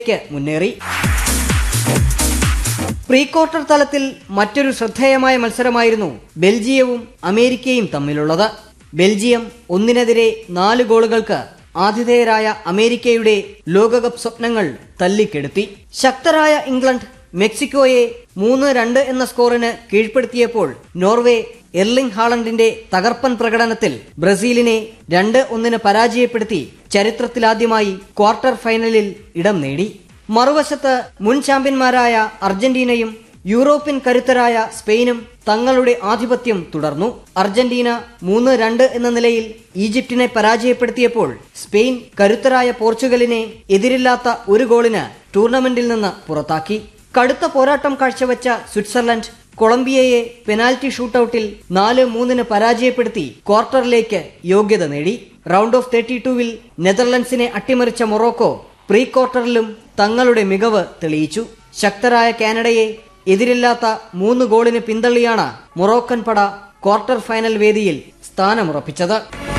ക്ക് മുന്നേറി pre quarter തലത്തിൽ മറ്റൊരു ശ്രദ്ധേയമായ മത്സരമായിരുന്നു ബെൽജിയവും അമേരിക്കയും തമ്മിലുള്ളത് ബെൽജിയം ഒന്നിനെതിരെ നാല് ഗോളുകൾക്ക് ആതിഥേയരായ അമേരിക്കയുടെ ലോകകപ്പ് സ്വപ്നങ്ങൾ തല്ലിക്കെടുത്തി ശക്തരായ ഇംഗ്ലണ്ട് മെക്സിക്കോയെ മൂന്ന് രണ്ട് എന്ന സ്കോറിന് കീഴ്പ്പെടുത്തിയപ്പോൾ നോർവേ എർലിംഗ് ഹാളണ്ടിന്റെ തകർപ്പൻ പ്രകടനത്തിൽ ബ്രസീലിനെ രണ്ട് ഒന്നിന് പരാജയപ്പെടുത്തി ചരിത്രത്തിലാദ്യമായി ക്വാർട്ടർ ഫൈനലിൽ ഇടം നേടി മറുവശത്ത് മുൻ ചാമ്പ്യന്മാരായ അർജന്റീനയും യൂറോപ്യൻ കരുത്തരായ സ്പെയിനും തങ്ങളുടെ ആധിപത്യം തുടർന്നു അർജന്റീന മൂന്ന് രണ്ട് എന്ന നിലയിൽ ഈജിപ്തിനെ പരാജയപ്പെടുത്തിയപ്പോൾ സ്പെയിൻ കരുത്തരായ പോർച്ചുഗലിനെ എതിരില്ലാത്ത ഒരു ഗോളിന് ടൂർണമെന്റിൽ നിന്ന് പുറത്താക്കി കടുത്ത പോരാട്ടം കാഴ്ചവെച്ച സ്വിറ്റ്സർലൻഡ് കൊളംബിയയെ പെനാൽറ്റി ഷൂട്ടൌട്ടിൽ നാല് മൂന്നിന് പരാജയപ്പെടുത്തി ക്വാർട്ടറിലേക്ക് യോഗ്യത നേടി റൗണ്ട് ഓഫ് തേർട്ടി ടൂവിൽ നെതർലൻഡ്സിനെ അട്ടിമറിച്ച മൊറോക്കോ പ്രീ ക്വാർട്ടറിലും തങ്ങളുടെ മികവ് തെളിയിച്ചു ശക്തരായ കാനഡയെ എതിരില്ലാത്ത മൂന്ന് ഗോളിന് പിന്തള്ളിയാണ് മൊറോക്കൻ പട ക്വാർട്ടർ ഫൈനൽ വേദിയിൽ സ്ഥാനമുറപ്പിച്ചത്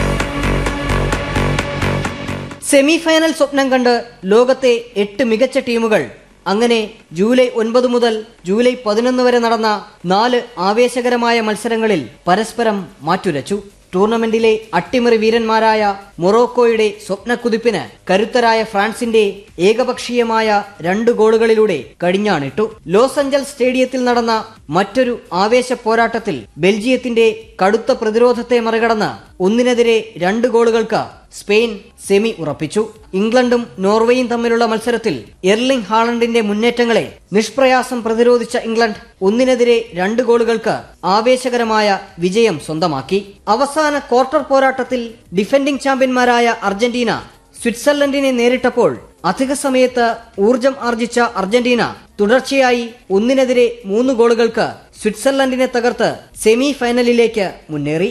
സെമി ഫൈനൽ സ്വപ്നം കണ്ട് ലോകത്തെ എട്ട് മികച്ച ടീമുകൾ അങ്ങനെ ജൂലൈ ഒൻപത് മുതൽ ജൂലൈ പതിനൊന്ന് വരെ നടന്ന നാല് ആവേശകരമായ മത്സരങ്ങളിൽ പരസ്പരം മാറ്റുരച്ചു ടൂർണമെന്റിലെ അട്ടിമറി വീരന്മാരായ മൊറോക്കോയുടെ സ്വപ്നക്കുതിപ്പിന് കരുത്തരായ ഫ്രാൻസിന്റെ ഏകപക്ഷീയമായ രണ്ട് ഗോളുകളിലൂടെ കടിഞ്ഞാണിട്ടു ലോസ് ആഞ്ചൽസ് സ്റ്റേഡിയത്തിൽ നടന്ന മറ്റൊരു ആവേശ പോരാട്ടത്തിൽ ബെൽജിയത്തിന്റെ കടുത്ത പ്രതിരോധത്തെ മറികടന്ന് ഒന്നിനെതിരെ രണ്ട് ഗോളുകൾക്ക് സ്പെയിൻ സെമി ഉറപ്പിച്ചു ഇംഗ്ലണ്ടും നോർവേയും തമ്മിലുള്ള മത്സരത്തിൽ എർലിംഗ് ഹാളണ്ടിന്റെ മുന്നേറ്റങ്ങളെ നിഷ്പ്രയാസം പ്രതിരോധിച്ച ഇംഗ്ലണ്ട് ഒന്നിനെതിരെ രണ്ട് ഗോളുകൾക്ക് ആവേശകരമായ വിജയം സ്വന്തമാക്കി അവസാന ക്വാർട്ടർ പോരാട്ടത്തിൽ ഡിഫൻഡിംഗ് ചാമ്പ്യന്മാരായ അർജന്റീന സ്വിറ്റ്സർലൻഡിനെ നേരിട്ടപ്പോൾ അധിക സമയത്ത് ഊർജം ആർജിച്ച അർജന്റീന തുടർച്ചയായി ഒന്നിനെതിരെ മൂന്ന് ഗോളുകൾക്ക് സ്വിറ്റ്സർലൻഡിനെ തകർത്ത് സെമി ഫൈനലിലേക്ക് മുന്നേറി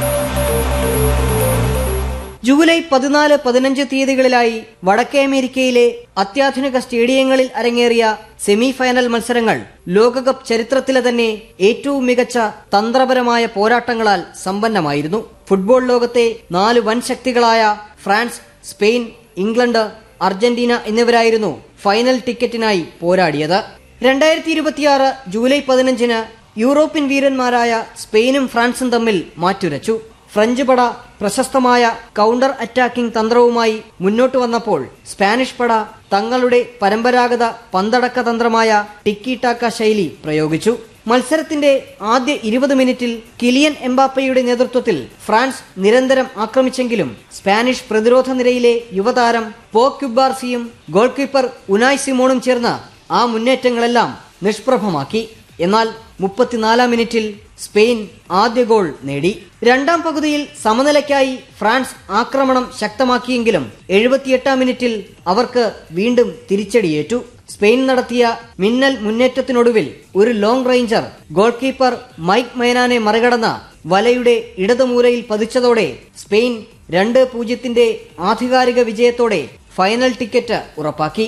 ജൂലൈ പതിനാല് പതിനഞ്ച് തീയതികളിലായി വടക്കേ അമേരിക്കയിലെ അത്യാധുനിക സ്റ്റേഡിയങ്ങളിൽ അരങ്ങേറിയ സെമി ഫൈനൽ മത്സരങ്ങൾ ലോകകപ്പ് ചരിത്രത്തിലെ തന്നെ ഏറ്റവും മികച്ച തന്ത്രപരമായ പോരാട്ടങ്ങളാൽ സമ്പന്നമായിരുന്നു ഫുട്ബോൾ ലോകത്തെ നാല് വൻ ശക്തികളായ ഫ്രാൻസ് സ്പെയിൻ ഇംഗ്ലണ്ട് അർജന്റീന എന്നിവരായിരുന്നു ഫൈനൽ ടിക്കറ്റിനായി പോരാടിയത് രണ്ടായിരത്തി ഇരുപത്തിയാറ് ജൂലൈ പതിനഞ്ചിന് യൂറോപ്യൻ വീരന്മാരായ സ്പെയിനും ഫ്രാൻസും തമ്മിൽ മാറ്റുരച്ചു ഫ്രഞ്ച് പട പ്രശസ്തമായ കൗണ്ടർ അറ്റാക്കിംഗ് തന്ത്രവുമായി മുന്നോട്ട് വന്നപ്പോൾ സ്പാനിഷ് പട തങ്ങളുടെ പരമ്പരാഗത പന്തടക്ക തന്ത്രമായ ടിക്കി ടാക്ക ശൈലി പ്രയോഗിച്ചു മത്സരത്തിന്റെ ആദ്യ ഇരുപത് മിനിറ്റിൽ കിലിയൻ എംബാപ്പയുടെ നേതൃത്വത്തിൽ ഫ്രാൻസ് നിരന്തരം ആക്രമിച്ചെങ്കിലും സ്പാനിഷ് പ്രതിരോധ നിരയിലെ യുവതാരം പോ ക്യുബാർസിയും ഗോൾ കീപ്പർ ഉനായ് സിമോണും ചേർന്ന് ആ മുന്നേറ്റങ്ങളെല്ലാം നിഷ്പ്രഭമാക്കി എന്നാൽ മുപ്പത്തിനാലാം മിനിറ്റിൽ സ്പെയിൻ ആദ്യ ഗോൾ നേടി രണ്ടാം പകുതിയിൽ സമനിലയ്ക്കായി ഫ്രാൻസ് ആക്രമണം ശക്തമാക്കിയെങ്കിലും എഴുപത്തിയെട്ടാം മിനിറ്റിൽ അവർക്ക് വീണ്ടും തിരിച്ചടിയേറ്റു സ്പെയിൻ നടത്തിയ മിന്നൽ മുന്നേറ്റത്തിനൊടുവിൽ ഒരു long ranger goalkeeper Mike മൈനാനെ മറികടന്ന വലയുടെ ഇടതുമൂലയിൽ പതിച്ചതോടെ സ്പെയിൻ രണ്ട് പൂജ്യത്തിന്റെ ആധികാരിക വിജയത്തോടെ ഫൈനൽ ടിക്കറ്റ് ഉറപ്പാക്കി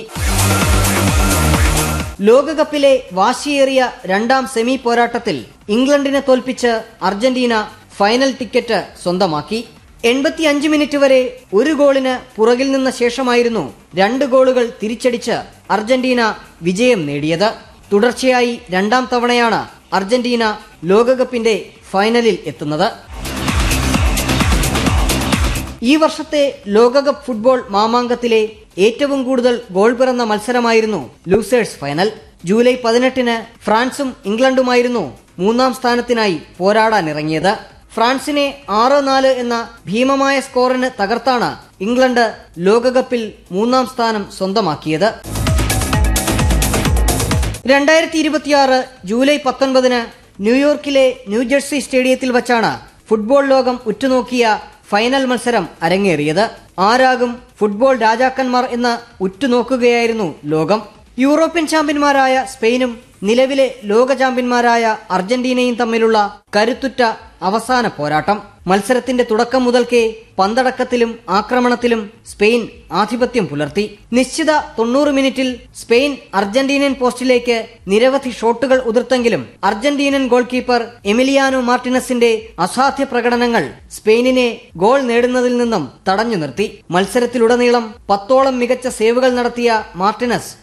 ലോകകപ്പിലെ വാശിയേറിയ രണ്ടാം സെമി പോരാട്ടത്തിൽ ഇംഗ്ലണ്ടിനെ തോൽപ്പിച്ച് അർജന്റീന ഫൈനൽ ടിക്കറ്റ് സ്വന്തമാക്കി എൺപത്തിയഞ്ച് മിനിറ്റ് വരെ ഒരു ഗോളിന് പുറകിൽ നിന്ന ശേഷമായിരുന്നു രണ്ട് ഗോളുകൾ തിരിച്ചടിച്ച് അർജന്റീന വിജയം നേടിയത് തുടർച്ചയായി രണ്ടാം തവണയാണ് അർജന്റീന ലോകകപ്പിന്റെ ഫൈനലിൽ എത്തുന്നത് ഈ വർഷത്തെ ലോകകപ്പ് ഫുട്ബോൾ മാമാങ്കത്തിലെ ഏറ്റവും കൂടുതൽ ഗോൾ പിറന്ന മത്സരമായിരുന്നു ലൂസേഴ്സ് ഫൈനൽ ജൂലൈ പതിനെട്ടിന് ഫ്രാൻസും ഇംഗ്ലണ്ടുമായിരുന്നു മൂന്നാം സ്ഥാനത്തിനായി പോരാടാനിറങ്ങിയത് ഫ്രാൻസിനെ ആറ് നാല് എന്ന ഭീമമായ സ്കോറിന് തകർത്താണ് ഇംഗ്ലണ്ട് ലോകകപ്പിൽ മൂന്നാം സ്ഥാനം സ്വന്തമാക്കിയത് രണ്ടായിരത്തി ഇരുപത്തിയാറ് ജൂലൈ പത്തൊൻപതിന് ന്യൂയോർക്കിലെ ന്യൂജേഴ്സി സ്റ്റേഡിയത്തിൽ വച്ചാണ് ഫുട്ബോൾ ലോകം ഉറ്റുനോക്കിയ ഫൈനൽ മത്സരം അരങ്ങേറിയത് ആരാകും ഫുട്ബോൾ രാജാക്കന്മാർ എന്ന് ഉറ്റുനോക്കുകയായിരുന്നു ലോകം യൂറോപ്യൻ ചാമ്പ്യന്മാരായ സ്പെയിനും നിലവിലെ ലോക ചാമ്പ്യന്മാരായ അർജന്റീനയും തമ്മിലുള്ള കരുത്തുറ്റ അവസാന പോരാട്ടം മത്സരത്തിന്റെ തുടക്കം മുതൽക്കേ പന്തടക്കത്തിലും ആക്രമണത്തിലും സ്പെയിൻ ആധിപത്യം പുലർത്തി നിശ്ചിത തൊണ്ണൂറ് മിനിറ്റിൽ സ്പെയിൻ അർജന്റീനൻ പോസ്റ്റിലേക്ക് നിരവധി ഷോട്ടുകൾ ഉതിർത്തെങ്കിലും അർജന്റീനൻ ഗോൾ കീപ്പർ എമിലിയാനോ മാർട്ടിനസിന്റെ അസാധ്യ പ്രകടനങ്ങൾ സ്പെയിനിനെ ഗോൾ നേടുന്നതിൽ നിന്നും തടഞ്ഞു നിർത്തി മത്സരത്തിലുടനീളം പത്തോളം മികച്ച സേവുകൾ നടത്തിയ മാർട്ടിനസ്